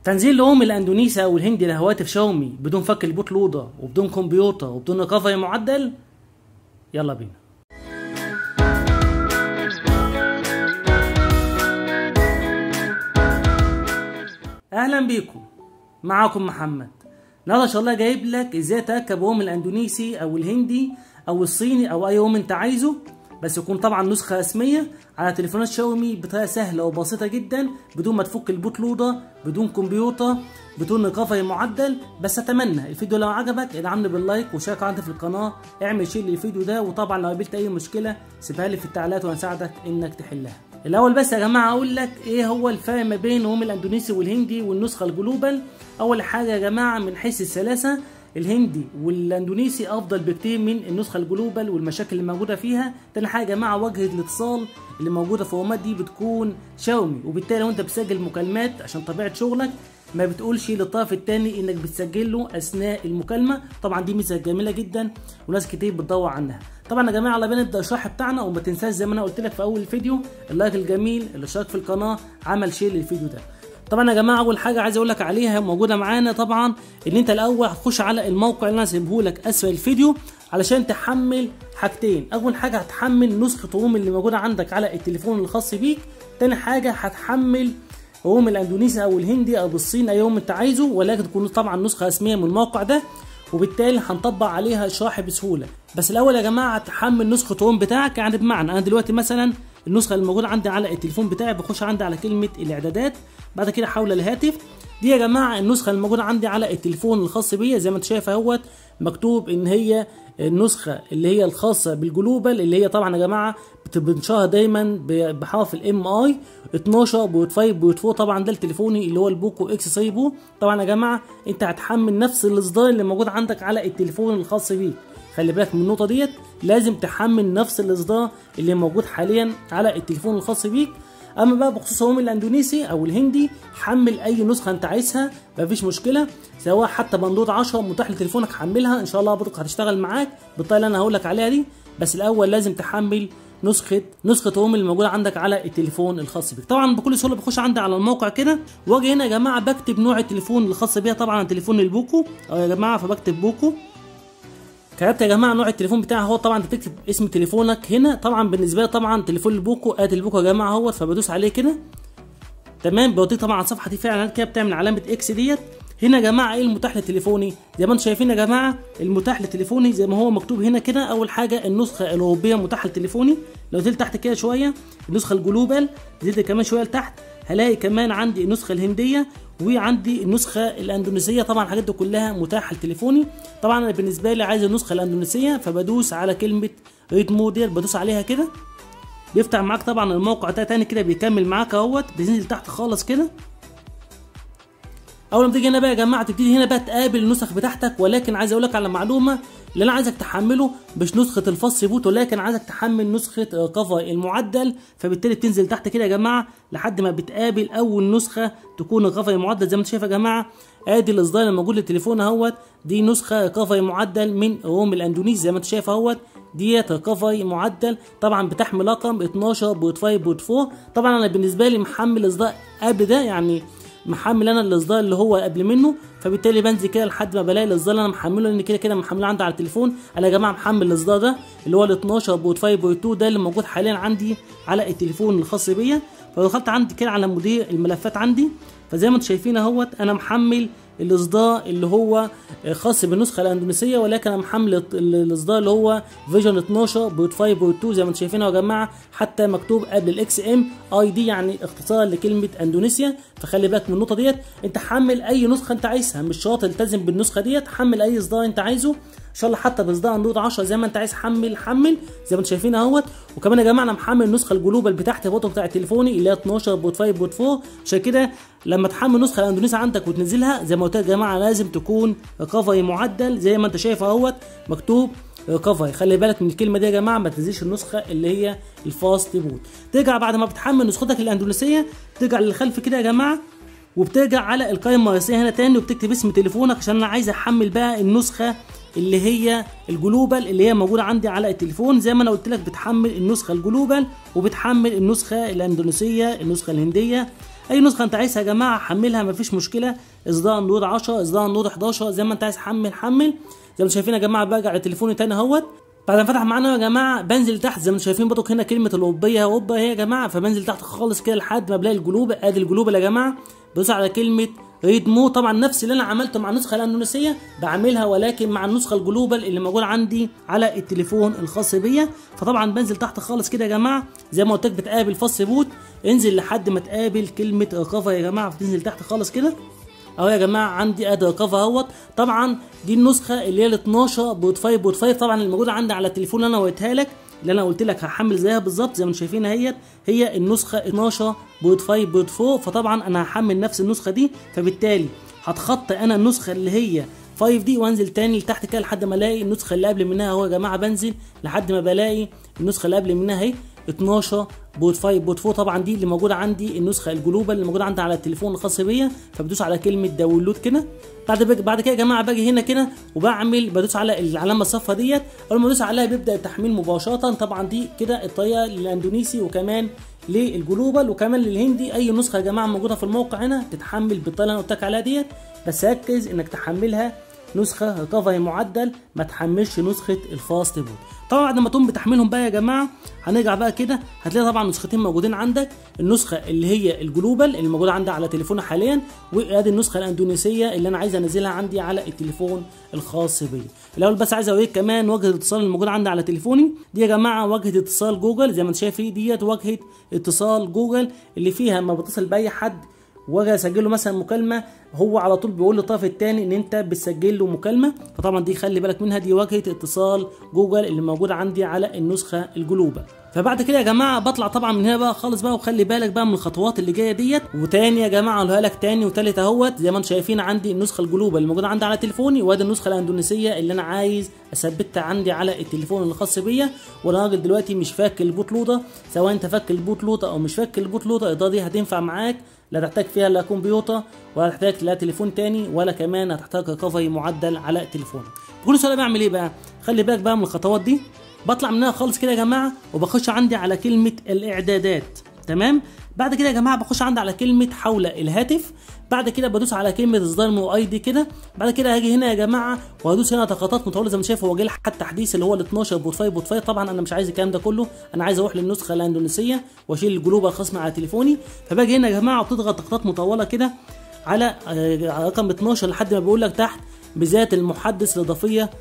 تنزيل لهم الاندونيسي او الهندي لهواتف شاومي بدون فك البوت لوضه وبدون كمبيوتر وبدون ريكفري معدل يلا بينا اهلا بيكم معاكم محمد النهارده ان شاء الله جايب لك ازاي تركب هوم الاندونيسي او الهندي او الصيني او اي هوم انت عايزه بس يكون طبعا نسخه رسميه على تليفونات شاومي بطريقه سهله وبسيطه جدا بدون ما تفك البوت لوضه بدون كمبيوتر بدون ريكفري معدل بس اتمنى الفيديو لو عجبك ادعمني باللايك وشارك عندي في القناه اعمل شير للفيديو ده وطبعا لو قابلت اي مشكله سيبها لي في التعليقات وانا اساعدك انك تحلها الاول بس يا جماعه اقول لك ايه هو الفرق ما بين هوم الاندونيسي والهندي والنسخه الجلوبال اول حاجه يا جماعه من حيث السلاسه الهندي والاندونيسي افضل بكتير من النسخه الجلوبال والمشاكل اللي موجوده فيها تاني حاجه يا جماعه واجهه الاتصال اللي موجوده في الهومات دي بتكون شاومي وبالتالي لو انت بتسجل مكالمات عشان طبيعه شغلك ما بتقولش للطرف التاني انك بتسجل له اثناء المكالمه طبعا دي ميزه جميله جدا وناس كتير بتدور عنها طبعا يا جماعه على نبدا الشرح بتاعنا وما تنساش زي ما انا قلت لك في اول الفيديو اللايك الجميل الاشتراك في القناه عمل شير للفيديو ده طبعا يا جماعه اول حاجه عايز اقول لك عليها موجوده معانا طبعا ان انت الاول هتخش على الموقع اللي انا سيبه لك اسفل الفيديو علشان تحمل حاجتين اول حاجه هتحمل نسخه هوم اللي موجوده عندك على التليفون الخاص بيك تاني حاجه هتحمل هوم الاندونيسي او الهندي او بالصين اي هوم انت عايزه ولكن تكون طبعا نسخه رسميه من الموقع ده وبالتالي هنطبق عليها شرح بسهوله بس الاول يا جماعه هتحمل نسخه هوم بتاعك يعني بمعنى انا دلوقتي مثلا النسخه اللي موجوده عندي على التليفون بتاعي بخش عندي على كلمه الاعدادات بعد كده حول الهاتف دي يا جماعه النسخه اللي موجوده عندي على التليفون الخاص بيا زي ما انت شايف اهوت مكتوب ان هي النسخه اللي هي الخاصه بالجلوبال اللي هي طبعا يا جماعه بتنشرها دايما بحرف الام اي 12 بوت 5 بوت 4 طبعا ده التليفوني اللي هو البوكو اكس سايبو طبعا يا جماعه انت هتحمل نفس الاصدار اللي موجود عندك على التليفون الخاص بيك خلي بالك من النقطه ديت لازم تحمل نفس الاصدار اللي موجود حاليا على التليفون الخاص بيك اما بقى بخصوص هوم الاندونيسي او الهندي حمل اي نسخه انت عايزها مفيش مشكله سواء حتى بندود 10 متاح لتليفونك حملها ان شاء الله برضك هتشتغل معاك بالطريقه اللي انا هقول لك عليها دي بس الاول لازم تحمل نسخه نسخه هوم اللي موجوده عندك على التليفون الخاص بيك طبعا بكل سهوله بخش عندي على الموقع كده واجي هنا يا جماعه بكتب نوع التليفون الخاص بيها طبعا تليفون البوكو اه يا جماعه فبكتب بوكو كتبت يا جماعه نوع التليفون بتاعي هو طبعا بتكتب اسم تليفونك هنا طبعا بالنسبه لي طبعا تليفون البوكو ادي البوكو يا جماعه اهوت فبدوس عليه كده تمام بوديك طبعا على الصفحه دي فيها اعلانات كده بتعمل علامه اكس ديت هنا يا جماعه ايه المتاح لتليفوني زي ما انتم شايفين يا جماعه المتاح لتليفوني زي ما هو مكتوب هنا كده اول حاجه النسخه الاوروبيه متاحه لتليفوني لو نزلت تحت كده شويه النسخه الجلوبال نزلت كمان شويه لتحت هلاقي كمان عندي النسخه الهنديه وعندي النسخه الاندونيسيه طبعا الحاجات دي كلها متاحه لتليفوني طبعا انا بالنسبه لي عايز النسخه الاندونيسيه فبدوس على كلمه ريد موديل بدوس عليها كده بيفتح معاك طبعا الموقع ده تاني كده بيكمل معاك اهوت بينزل تحت خالص كده اول ما تيجي هنا بقى يا جماعه تبتدي هنا بقى تقابل النسخ بتاعتك ولكن عايز اقول لك على معلومه اللي انا عايزك تحمله مش نسخه الفص بوت ولكن عايزك تحمل نسخه كفر المعدل فبالتالي بتنزل تحت كده يا جماعه لحد ما بتقابل اول نسخه تكون الكفر المعدل زي ما انت شايف يا جماعه ادي الاصدار اللي موجود للتليفون اهوت دي نسخه كفر معدل من روم الاندونيسي زي ما انت شايف اهوت ديت كفر معدل طبعا بتحمل رقم 12 بوت 5 بوت 4 طبعا انا بالنسبه لي محمل اصدار قبل ده يعني محمل انا الاصدار اللي هو قبل منه فبالتالي بنزل كده لحد ما بلاقي الاصدار اللي انا محمله لان كده كده محمله عندي على التليفون انا يا جماعه محمل الاصدار ده اللي هو ال 12 بوت 5 بوت 2 ده اللي موجود حاليا عندي على التليفون الخاص بيا فدخلت عندي كده على مدير الملفات عندي فزي ما انتم شايفين اهوت انا محمل الاصدار اللي هو خاص بالنسخه الاندونيسيه ولكن انا محمل الاصدار اللي هو فيجن 12 بوت 5 بوت 2 زي ما انتم شايفين يا جماعه حتى مكتوب قبل الاكس ام اي دي يعني اختصار لكلمه اندونيسيا فخلي بالك من النقطه ديت انت حمل اي نسخه انت عايزها مش شرط تلتزم بالنسخه ديت حمل اي اصدار انت عايزه ان شاء الله حتى باصدار اندرويد 10 زي ما انت عايز حمل حمل زي ما انتم شايفين اهوت وكمان يا جماعه انا محمل النسخه الجلوبال بتاعتي برضه بتاع تليفوني اللي هي 12 بوت 5 بوت 4 عشان كده لما تحمل نسخه الاندونيسي عندك وتنزلها زي ما قلت يا جماعه لازم تكون ريكفري معدل زي ما انت شايف اهوت مكتوب ريكفري خلي بالك من الكلمه دي يا جماعه ما تنزلش النسخه اللي هي الفاست بوت ترجع بعد ما بتحمل نسختك الاندونيسيه ترجع للخلف كده يا جماعه وبترجع على القائمه الرئيسيه هنا تاني وبتكتب اسم تليفونك عشان انا عايز احمل بقى النسخه اللي هي الجلوبال اللي هي موجوده عندي على التليفون زي ما انا قلت لك بتحمل النسخه الجلوبال وبتحمل النسخه الاندونيسيه النسخه الهنديه اي نسخه انت عايزها يا جماعه حملها مفيش مشكله اصدار نور 10 اصدار نور 11 زي ما انت عايز حمل حمل زي ما شايفين يا جماعه برجع لتليفوني تاني اهوت بعد ما فتح معانا يا جماعه بنزل تحت زي ما انتم شايفين برضك هنا كلمه الاوروبيه اوبا اهي يا جماعه فبنزل تحت خالص كده لحد ما بلاقي الجلوب ادي الجلوب يا جماعه بدوس على كلمه ريد مو طبعا نفس اللي انا عملته مع النسخه الاندونيسيه بعملها ولكن مع النسخه الجلوبال اللي موجود عندي على التليفون الخاص بيا فطبعا بنزل تحت خالص كده يا جماعه زي ما قلت لك بتقابل فص بوت انزل لحد ما تقابل كلمه ريكفر يا جماعه فتنزل تحت خالص كده اهو يا جماعه عندي ادي ريكفر اهوت طبعا دي النسخه اللي هي ال 12 بوت 5 بوت 5 طبعا اللي موجوده عندي على التليفون اللي انا وريتها لك اللي انا قلت لك هحمل زيها بالظبط زي ما انتم شايفين اهيت هي النسخه 12 بوت 5 بوت 4 فطبعا انا هحمل نفس النسخه دي فبالتالي هتخطى انا النسخه اللي هي 5 دي وانزل تاني لتحت كده لحد ما الاقي النسخه اللي قبل منها اهو يا جماعه بنزل لحد ما بلاقي النسخه اللي قبل منها اهي 12 بوت 5 بوت 4 طبعا دي اللي موجوده عندي النسخه الجلوبال اللي موجوده عندي على التليفون الخاص بيا فبدوس على كلمه داونلود كده بعد بك بعد كده يا جماعه باجي هنا كده وبعمل بدوس على العلامه الصفراء ديت اول ما ادوس عليها بيبدا التحميل مباشره طبعا دي كده الطريقه للاندونيسي وكمان للجلوبال وكمان للهندي اي نسخه يا جماعه موجوده في الموقع هنا تتحمل بالطريقه اللي انا قلت لك عليها ديت بس ركز انك تحملها نسخه ريكفري معدل ما تحملش نسخه الفاست بوت طبعا بعد ما تقوم بتحميلهم بقى يا جماعه هنرجع بقى كده هتلاقي طبعا نسختين موجودين عندك النسخه اللي هي الجلوبال اللي موجوده عندي على تليفوني حاليا وادي النسخه الاندونيسيه اللي انا عايز انزلها عندي على التليفون الخاص بيا الاول بس عايز اوريك كمان واجهه الاتصال اللي موجوده عندي على تليفوني دي يا جماعه واجهه اتصال جوجل زي ما انت شايف ديت واجهه اتصال جوجل اللي فيها لما بتصل باي حد واجي اسجل له مثلا مكالمه هو على طول بيقول للطرف الثاني ان انت بتسجل له مكالمه فطبعا دي خلي بالك منها دي واجهه اتصال جوجل اللي موجوده عندي على النسخه الجلوبال فبعد كده يا جماعه بطلع طبعا من هنا بقى خالص بقى وخلي بالك بقى من الخطوات اللي جايه ديت وتاني يا جماعه اقولها لك تاني وتالت اهوت زي ما انتم شايفين عندي النسخه الجلوبال اللي موجوده عندي على تليفوني وادي النسخه الاندونيسيه اللي انا عايز اثبتها عندي على التليفون الخاص بيا وانا راجل دلوقتي مش فاك البوت لوده سواء انت فاك البوت لوده او مش فاك البوت لوده الاضاءه دي هتنفع معاك لا تحتاج فيها لا كمبيوتر ولا تحتاج لا تليفون تاني ولا كمان هتحتاج ريكفري معدل على تليفونك بكل سؤال بعمل ايه بقى خلي بالك بقى من الخطوات دي بطلع منها خالص كده يا جماعه وبخش عندي على كلمه الاعدادات تمام بعد كده يا جماعه بخش عندي على كلمه حول الهاتف بعد كده بدوس على كلمه اصدار مو اي دي كده بعد كده هاجي هنا يا جماعه وهدوس هنا تخطيطات مطوله زي ما شايف هو جاي حتى التحديث اللي هو ال 12 بوت 5 بوت 5 طبعا انا مش عايز الكلام ده كله انا عايز اروح للنسخه الاندونيسيه واشيل الجلوب الخاص على تليفوني فباجي هنا يا جماعه وبتضغط تخطيطات مطوله كده على رقم 12 لحد ما بيقول لك تحت بذات المحدث الاضافيه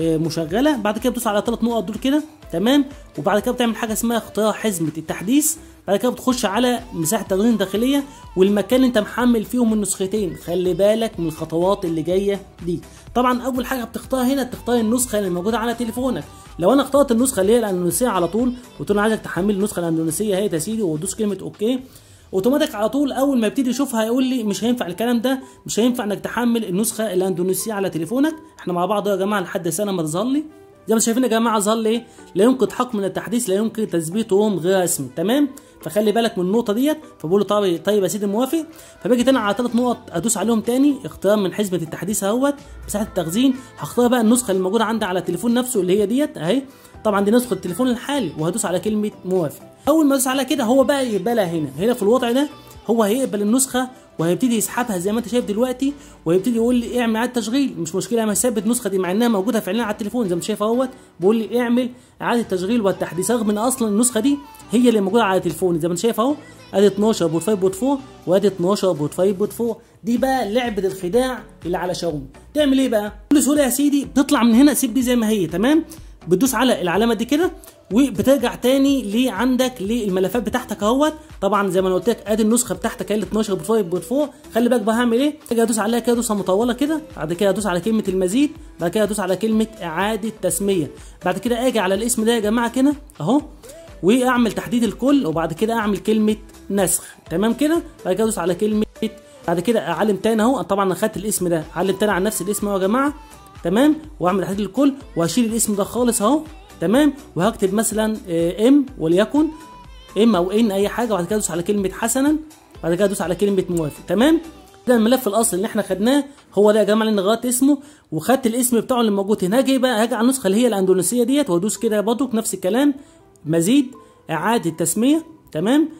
مشغله بعد كده بتدوس على ثلاث نقط دول كده تمام وبعد كده بتعمل حاجه اسمها اختيار حزمه التحديث بعد كده بتخش على مساحه تخزين داخليه والمكان اللي انت محمل فيهم النسختين خلي بالك من الخطوات اللي جايه دي طبعا اول حاجه بتختار هنا تختار النسخه اللي موجوده على تليفونك لو انا اخترت النسخه اللي هي الاندونيسيه على طول قلت له عايزك تحمل النسخه الاندونيسيه اهي يا سيدي وتدوس كلمه اوكي اوتوماتيك على طول اول ما يبتدي يشوفها هيقول لي مش هينفع الكلام ده مش هينفع انك تحمل النسخه الاندونيسيه على تليفونك احنا مع بعض يا جماعه لحد سنه ما تظهر لي زي ما شايفين يا جماعه ظهر لي لا يمكن حق من التحديث لا يمكن تثبيتهم غير رسمي تمام فخلي بالك من النقطه ديت فبقول له طيب طيب يا سيدي موافق فباجي تاني على ثلاث نقط ادوس عليهم تاني اختيار من حزمه التحديث اهوت مساحه التخزين هختار بقى النسخه اللي موجوده عندي على التليفون نفسه اللي هي ديت اهي طبعا دي نسخه التليفون الحالي وهدوس على كلمه موافق اول ما ادوس على كده هو بقى يقبلها هنا هنا في الوضع ده هو هيقبل النسخه وهيبتدي يسحبها زي ما انت شايف دلوقتي وهيبتدي يقول لي اعمل اعاده تشغيل مش مشكله انا ثابت النسخه دي مع انها موجوده فعليا على التليفون زي ما انت شايف اهوت بيقول لي اعمل اعاده تشغيل والتحديث رغم ان اصلا النسخه دي هي اللي موجوده على تليفوني زي ما انت شايف اهو ادي 12 بوت 5 بوت 4 وادي 12 بوت 5 بوت 4 دي بقى لعبه الخداع اللي على شاومي تعمل ايه بقى بكل سهوله يا سيدي بتطلع من هنا سيب دي زي ما هي تمام بتدوس على العلامه دي كده وبترجع تاني لعندك للملفات بتاعتك اهوت طبعا زي ما انا قلت لك ادي النسخه بتاعتك هي ال 12 بوت 5 بوت 4 خلي بالك بقى هعمل ايه اجي ادوس عليها كده دوسه مطوله كده بعد كده ادوس على كلمه المزيد بعد كده ادوس على كلمه اعاده تسميه بعد كده اجي على الاسم ده يا جماعه كده اهو واعمل تحديد الكل وبعد كده اعمل كلمه نسخ تمام كده بعد كده ادوس على كلمه بعد كده اعلم تاني اهو طبعا انا خدت الاسم ده اعلم تاني على نفس الاسم اهو يا جماعه تمام واعمل تحديد الكل وهشيل الاسم ده خالص اهو تمام وهكتب مثلا ام وليكن ام او ان اي حاجه وبعد كده ادوس على كلمه حسنا بعد كده ادوس على كلمه موافق تمام ده الملف الاصلي اللي احنا خدناه هو ده يا جماعه اللي غيرت اسمه وخدت الاسم بتاعه اللي موجود هنا هاجي بقى هاجي على النسخه اللي هي الاندونيسيه ديت وادوس كده برضه نفس الكلام مزيد اعاده تسميه تمام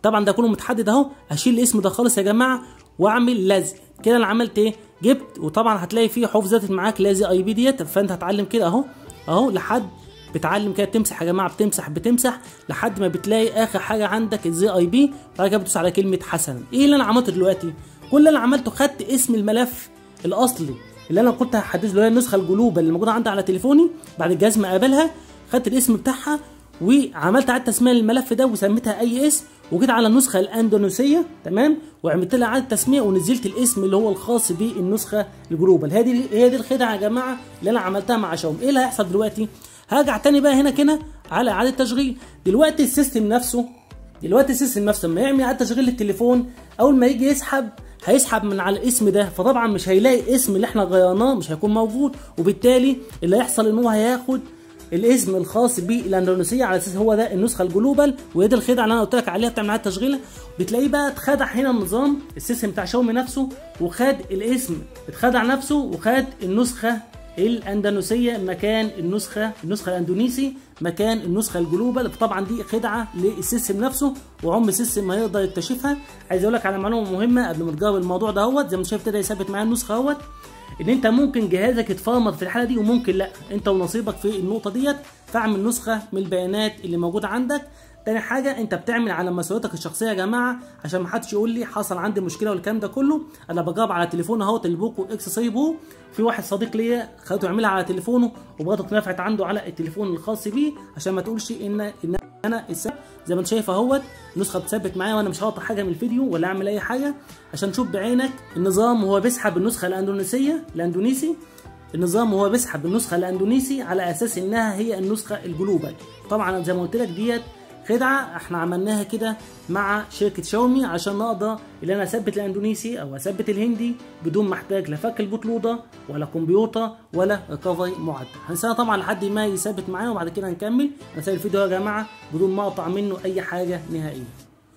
طبعا ده كله متحدد اهو اشيل الاسم ده خالص يا جماعه واعمل لزق كده انا عملت ايه جبت وطبعا هتلاقي فيه حروف زادت معاك لازق اي بي ديت فانت هتعلم كده اهو اهو لحد بتعلم كده تمسح يا جماعه بتمسح بتمسح لحد ما بتلاقي اخر حاجه عندك الزي اي بي بعد كده بتدوس على كلمه حسنا ايه اللي انا عملته دلوقتي كل اللي انا عملته خدت اسم الملف الاصلي اللي انا كنت هحدثه اللي هي النسخه الجلوبال اللي موجوده عندي على تليفوني بعد الجهاز ما قابلها خدت الاسم بتاعها وعملت اعاده تسميه للملف ده وسميتها اي اسم وجيت على النسخه الاندونيسيه تمام وعملت لها اعاده تسميه ونزلت الاسم اللي هو الخاص بالنسخه الجلوبال هي دي هي دي الخدعه يا جماعه اللي انا عملتها مع شاومي ايه اللي هيحصل دلوقتي هرجع تاني بقى هنا كده على اعاده تشغيل دلوقتي السيستم نفسه دلوقتي السيستم نفسه لما يعمل اعاده تشغيل للتليفون اول ما يجي يسحب هيسحب من على الاسم ده فطبعا مش هيلاقي الاسم اللي احنا غيرناه مش هيكون موجود وبالتالي اللي هيحصل ان هو هياخد الاسم الخاص بالاندونيسيه على اساس هو ده النسخه الجلوبال وهي دي الخدعه اللي انا قلت لك عليها بتعمل عليها تشغيل بتلاقيه بقى اتخدع هنا النظام السيستم بتاع شاومي نفسه وخد الاسم اتخدع نفسه وخد النسخه الاندونيسيه مكان النسخه النسخه الاندونيسي مكان النسخه الجلوبال فطبعا دي خدعه للسيستم نفسه وعم السيستم ما يقدر يكتشفها عايز اقول لك على معلومه مهمه قبل ما تجاوب الموضوع ده اهوت زي ما انت شايف ابتدى يثبت معايا النسخه اهوت ان انت ممكن جهازك يتفرمط في الحاله دي وممكن لا انت ونصيبك في النقطه ديت فاعمل نسخه من البيانات اللي موجوده عندك تاني حاجة انت بتعمل على مسؤوليتك الشخصية يا جماعة عشان ما حدش يقول لي حصل عندي مشكلة والكلام ده كله انا بجاوب على تليفون اهوت البوكو اكس سايبو في واحد صديق ليا خدته يعملها على تليفونه وبرضه اتنفعت عنده على التليفون الخاص بيه عشان ما تقولش ان ان انا السبب زي ما انت شايف اهوت النسخه بتثبت معايا وانا مش هقطع حاجه من الفيديو ولا اعمل اي حاجه عشان تشوف بعينك النظام وهو بيسحب النسخه الاندونيسيه الاندونيسي النظام وهو بيسحب النسخه الاندونيسي على اساس انها هي النسخه الجلوبال طبعا زي ما قلت لك ديت خدعه احنا عملناها كده مع شركه شاومي عشان نقدر ان انا اثبت الاندونيسي او اثبت الهندي بدون ما احتاج لا فك البوتلوده ولا كمبيوتر ولا ريكفري معدل هنسيبها طبعا لحد ما يثبت معايا وبعد كده هنكمل انا سايب الفيديو يا جماعه بدون ما اقطع منه اي حاجه نهائيا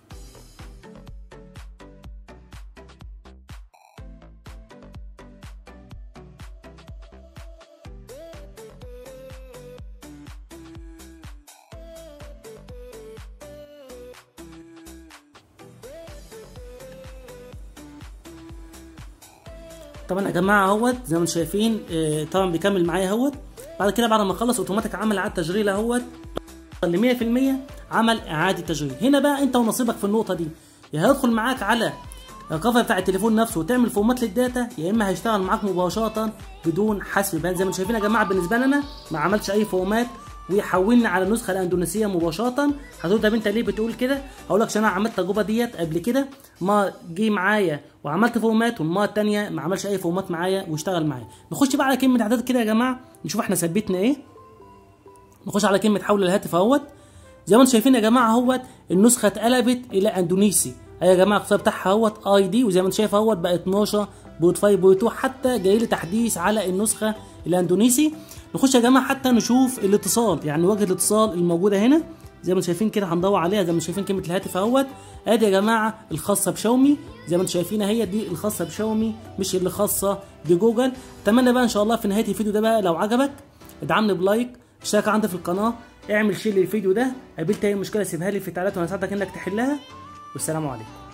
طبعا يا جماعه اهوت زي ما انتم شايفين اه طبعا بيكمل معايا اهوت بعد كده بعد ما اخلص اوتوماتيك عمل اعاده تشغيل اهوت ل 100% عمل اعاده تشغيل هنا بقى انت ونصيبك في النقطه دي يا هيدخل معاك على الكفر بتاع التليفون نفسه وتعمل فورمات للداتا يا اما هيشتغل معاك مباشره بدون حسب بيانات زي ما انتم شايفين يا جماعه بالنسبه لنا ما عملتش اي فورمات ويحولني على النسخه الاندونيسيه مباشره هتقول طب انت ليه بتقول كده هقول لك عشان انا عملت التجربه ديت قبل كده ما جه معايا وعملت فورمات والمره الثانيه ما عملش اي فورمات معايا واشتغل معايا نخش بقى على كلمه اعداد كده يا جماعه نشوف احنا ثبتنا ايه نخش على كلمه حول الهاتف اهوت زي ما انتم شايفين يا جماعه اهوت النسخه اتقلبت الى اندونيسي اهي يا جماعه الاختصار بتاعها اهوت اي دي وزي ما انت شايف اهوت بقى 12 بوت 5 بوت 2 حتى جاي لي تحديث على النسخه الاندونيسي نخش يا جماعه حتى نشوف الاتصال يعني واجهه الاتصال الموجوده هنا زي ما انتم شايفين كده هندور عليها زي ما انتم شايفين كلمه الهاتف اهوت ادي يا جماعه الخاصه بشاومي زي ما انتم شايفين هي دي الخاصه بشاومي مش اللي خاصه بجوجل اتمنى بقى ان شاء الله في نهايه الفيديو ده بقى لو عجبك ادعمني بلايك اشترك عندي في القناه اعمل شير للفيديو ده قابلت اي مشكله سيبها لي في التعليقات وانا اساعدك انك تحلها والسلام عليكم